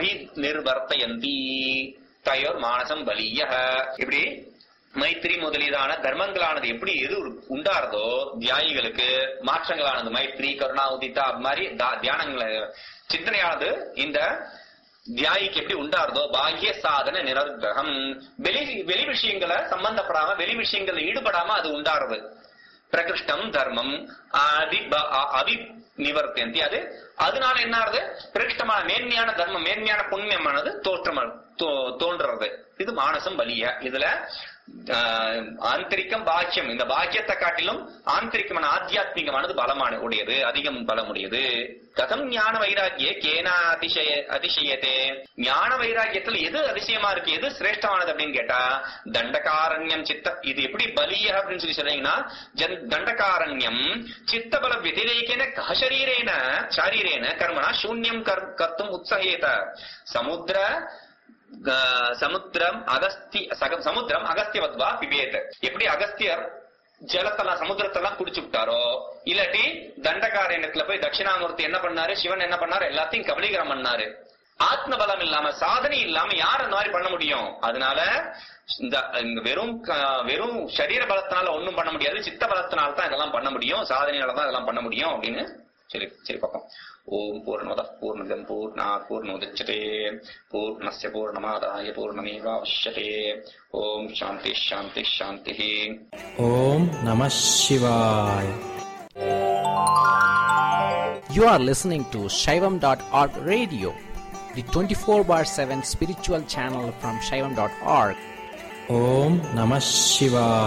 அபி நிர்வர்த்தயந்தி தயோர் மானசம் பலிய இப்படி மைத்திரி முதலியதான தர்மங்களானது எப்படி எது உண்டாறதோ தியாயிகளுக்கு மாற்றங்களானது மைத்திரி கருணா உதித்தா அது மாதிரி தா- தியானங்களை சிந்தனையானது இந்த தியாயிக்கு எப்படி உண்டாருதோ பாக்கிய சாதன நிரர்த்தகம் வெளி வெளி விஷயங்களை சம்பந்தப்படாம வெளி விஷயங்கள்ல ஈடுபடாம அது உண்டாருது பிரகிருஷ்டம் தர்மம் அதி ப- அ- அபி நிவர்த்தியந்தி அது அதனால என்ன ஆகுது பிரகிருஷ்டமான மேன்மையான தர்மம் மேன்மையான புண்ணியமானது தோற்றம் தோ- தோன்றுறது இது மானசம் பலிய இதுல ஆஹ், ஆந்தரிக்கம் பாக்கியம் இந்த பாக்கியத்தை காட்டிலும் ஆந்தரிக்கமான ஆத்தியாத்மிகமானது பலமான உடையது அதிகம் பலமுடையது கதம் ஞான வைராக்கிய கேனா அதிசய அதிசயத்தே ஞான வைராக்கியத்துல எது அதிசயமா இருக்கு எது சிரேஷ்டமானது அப்படின்னு கேட்டா தண்டகாரண்யம் சித்த இது எப்படி பலிய அப்படின்னு சொல்லி சொல்றீங்கன்னா ஜன் தண்டகாரண்யம் சித்தபல व्यतिरेकेन कः शरीरेण शारीरेण कर्मणा शून्यं कर्- कर्तुम् उत्सहेत समुद्र க- சமுத்திரம் அகஸ்தி சக- சமுத்திரம் அகஸ்தியவத்வா பிபேத் எப்படி அகஸ்தியர் ஜலத்தெல்லாம் சமுத்திரத்தெல்லாம் குடிச்சு விட்டாரோ இல்லாட்டி தண்டகாரண்யத்துல போய் தட்சிணாமூர்த்தி என்ன பண்ணாரு சிவன் என்ன பண்ணாரு எல்லாத்தையும் கபலீகரம் பண்ணாரு ஆத்ம பலம் இல்லாம சாதனை இல்லாம யார் அந்த மாதிரி பண்ண முடியும் அதனால இந்த இந்த வெறும் க- வெறும் சரீர பலத்தினால ஒண்ணும் பண்ண முடியாது சித்த பலத்தினால தான் இதெல்லாம் பண்ண முடியும் சாதனையால தான் இதெல்லாம் பண்ண முடியும் அப்படின்னு சரி சரி பார்ப்போம் ஓம் பூர்ணமத பூர்ணமிதம் பூர்ணா பூர்ணோதச்சதே பூர்ணஸ்ய பூர்ணமாதாய பூர்ணமேவாவசியதே ஓம் சாந்தி சாந்தி சாந்தி ஓம் நம சிவாய் You are listening to Shaivam.org radio, the 24 bar 7 spiritual channel from Shaivam.org. ஓம் நம சிவாய்